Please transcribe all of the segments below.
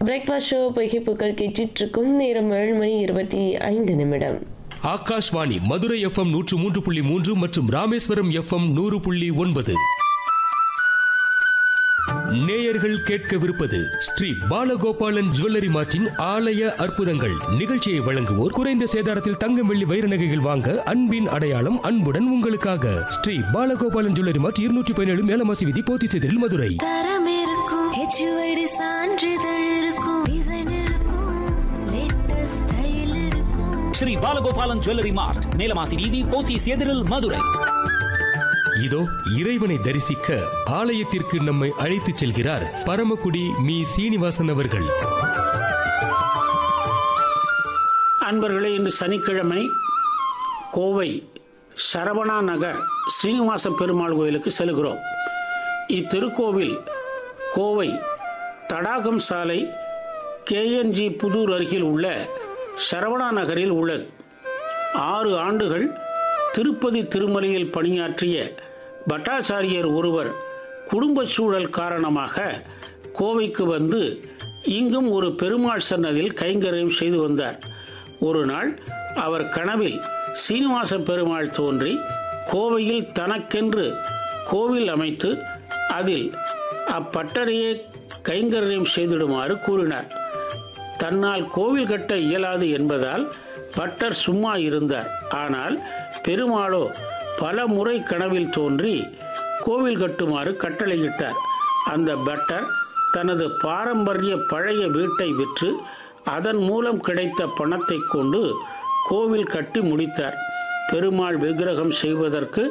breakfast show புகைப்புக்கள் கேட்டுட்டு இருக்கும் நேரம் ஏழு மணி இருபத்தி ஐந்து நிமிடம் ஆகாஷ்வாணி மதுரை எஃப்எம் நூற்று மூன்று புள்ளி மூன்று மற்றும் ராமேஸ்வரம் எஃப்எம் நூறு புள்ளி ஒன்பது நேயர்கள் கேட்கவிருப்பது ஸ்ரீ பாலகோபாலன் ஜுவல்லரி மார்ட்டின் ஆலய அற்புதங்கள் நிகழ்ச்சியை வழங்குவோர் குறைந்த சேதாரத்தில் தங்கம் வெள்ளி வைர நகைகள் வாங்க அன்பின் அடையாளம் அன்புடன் உங்களுக்காக ஸ்ரீ பாலகோபாலன் ஜுவல்லரி மார்ட் இருநூற்றி பதினேழு மேலமாசி விதி போத்திச்செதில் மதுரை தரம் இருக்கும் ஹெச்யூஐடி சான்றிதழ் இருக்கும் டிசைன் இருக்கும் லேட்டஸ்ட் ஸ்டைல் இருக்கும் ஸ்ரீ பாலகோபாலன் ஜுவல்லரி மார்ட் நீலமாசி வீதி போத்தீஸ் எதிரில் மதுரை இதோ இறைவனை தரிசிக்க ஆலயத்திற்கு நம்மை அழைத்துச் செல்கிறார் பரமக்குடி மீ சீனிவாசன் அவர்கள் அன்பர்களே இன்று சனிக்கிழமை கோவை சரவணா நகர் ஸ்ரீனிவாச பெருமாள் கோயிலுக்கு செல்கிறோம் இத்திருக்கோவில் கோவை தடாகம் சாலை கேஎன்ஜி புதூர் அருகில் உள்ள சரவணா நகரில் உள்ளது ஆறு ஆண்டுகள் திருப்பதி திருமலையில் பணியாற்றிய பட்டாச்சாரியர் ஒருவர் குடும்ப சூழல் காரணமாக கோவைக்கு வந்து இங்கும் ஒரு பெருமாள் சன்னதியில் கைங்கரியம் செய்து வந்தார் ஒரு நாள் அவர் கனவில் சீனிவாச பெருமாள் தோன்றி கோவையில் தனக்கென்று கோவில் அமைத்து அதில் அப்பட்டரையே கைங்கரியம் செய்திடுமாறு கூறினார் தன்னால் கோவில் கட்ட இயலாது என்பதால் பட்டர் சும்மா இருந்தார் ஆனால் பெருமாளோ பல முறை கனவில் தோன்றி கோவில் கட்டுமாறு கட்டளையிட்டார் அந்த பட்டர் தனது பாரம்பரிய பழைய வீட்டை விற்று அதன் மூலம் கிடைத்த பணத்தை கொண்டு கோவில் கட்டி முடித்தார் பெருமாள் விக்கிரகம் செய்வதற்கு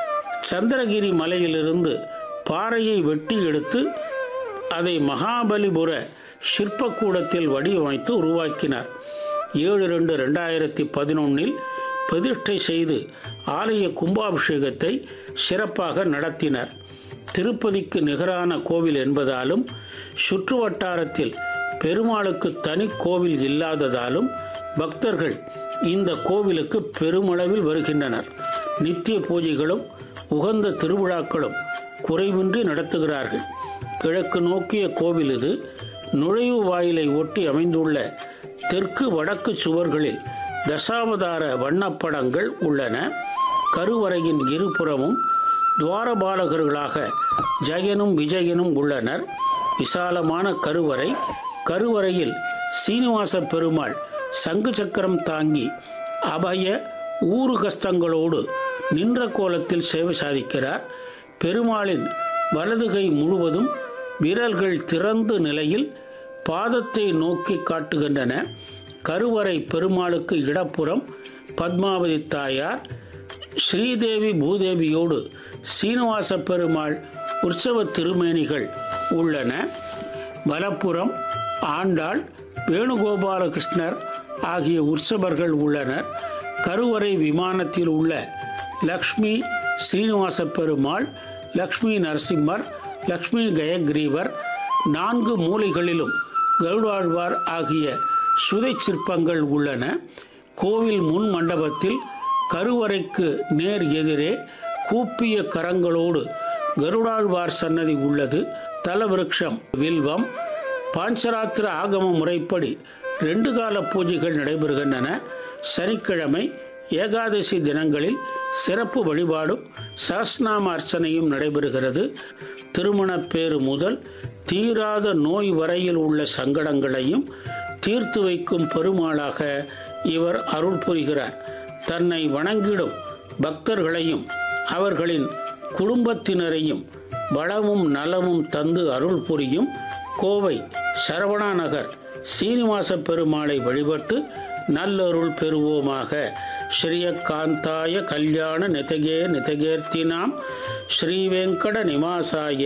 சந்திரகிரி மலையிலிருந்து பாறையை வெட்டி எடுத்து அதை மகாபலிபுர சிற்பக்கூடத்தில் வடிவமைத்து உருவாக்கினார் ஏழு ரெண்டு ரெண்டாயிரத்தி பதினொன்னில் பிரதிஷ்டை செய்து ஆலய கும்பாபிஷேகத்தை சிறப்பாக நடத்தினர் திருப்பதிக்கு நிகரான கோவில் என்பதாலும் சுற்று வட்டாரத்தில் பெருமாளுக்கு தனி கோவில் இல்லாததாலும் பக்தர்கள் இந்த கோவிலுக்கு பெருமளவில் வருகின்றனர் நித்திய பூஜைகளும் உகந்த திருவிழாக்களும் குறைவின்றி நடத்துகிறார்கள் கிழக்கு நோக்கிய கோவில் இது நுழைவு வாயிலை ஒட்டி அமைந்துள்ள தெற்கு வடக்கு சுவர்களில் தசாவதார வண்ணப்படங்கள் உள்ளன கருவறையின் இருபுறமும் துவாரபாலகர்களாக ஜெயனும் விஜயனும் உள்ளனர் விசாலமான கருவறை கருவறையில் சீனிவாச பெருமாள் சங்கு சக்கரம் தாங்கி அபய ஊருகஸ்தங்களோடு நின்ற கோலத்தில் சேவை சாதிக்கிறார் பெருமாளின் வலதுகை முழுவதும் விரல்கள் திறந்த நிலையில் பாதத்தை நோக்கி காட்டுகின்றன கருவறை பெருமாளுக்கு இடப்புறம் பத்மாவதி தாயார் ஸ்ரீதேவி பூதேவியோடு சீனிவாச பெருமாள் உற்சவ திருமேனிகள் உள்ளன வலப்புறம் ஆண்டாள் வேணுகோபாலகிருஷ்ணர் ஆகிய உற்சவர்கள் உள்ளனர் கருவறை விமானத்தில் உள்ள லக்ஷ்மி ஸ்ரீனிவாச பெருமாள் லக்ஷ்மி நரசிம்மர் லக்ஷ்மி கயக்ரீவர் நான்கு மூலைகளிலும் கருடாழ்வார் ஆகிய சுதை சிற்பங்கள் உள்ளன கோவில் முன் மண்டபத்தில் கருவறைக்கு நேர் எதிரே கூப்பிய கரங்களோடு கருடாழ்வார் சன்னதி உள்ளது தலவிருட்சம் வில்வம் பாஞ்சராத்திர ஆகம முறைப்படி ரெண்டு கால பூஜைகள் நடைபெறுகின்றன சனிக்கிழமை ஏகாதசி தினங்களில் சிறப்பு வழிபாடும் சஹஸ்நாம அர்ச்சனையும் நடைபெறுகிறது திருமணப்பேறு முதல் தீராத நோய் வரையில் உள்ள சங்கடங்களையும் தீர்த்து வைக்கும் பெருமாளாக இவர் அருள் புரிகிறார் தன்னை வணங்கிடும் பக்தர்களையும் அவர்களின் குடும்பத்தினரையும் வளமும் நலமும் தந்து அருள் புரியும் கோவை சரவணா நகர் சீனிவாச பெருமாளை வழிபட்டு நல்லருள் பெறுவோமாக ஸ்ரீயகாந்தாய கல்யாண நிதகே நிதகேர்த்தினாம் ஸ்ரீவெங்கட நிவாசாய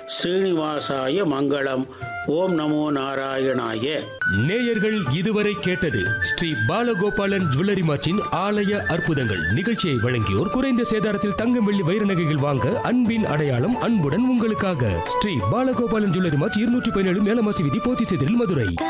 ஸ்ரீனிவாசாய மங்களம் ஓம் நமோ நாராயணாய நேயர்கள் இதுவரை கேட்டது ஸ்ரீ பாலகோபாலன் ஜுவல்லரி மார்ட்டின் ஆலய அற்புதங்கள் நிகழ்ச்சியை வழங்கியோர் குறைந்த சேதாரத்தில் தங்கம் வெள்ளி வைர நகைகள் வாங்க அன்பின் அடையாளம் அன்புடன் உங்களுக்காக ஸ்ரீ பாலகோபாலன் ஜுவல்லரி மார்ட் இருநூற்றி பதினேழு மேலமாசி விதி போத்திச்செதில் மதுரை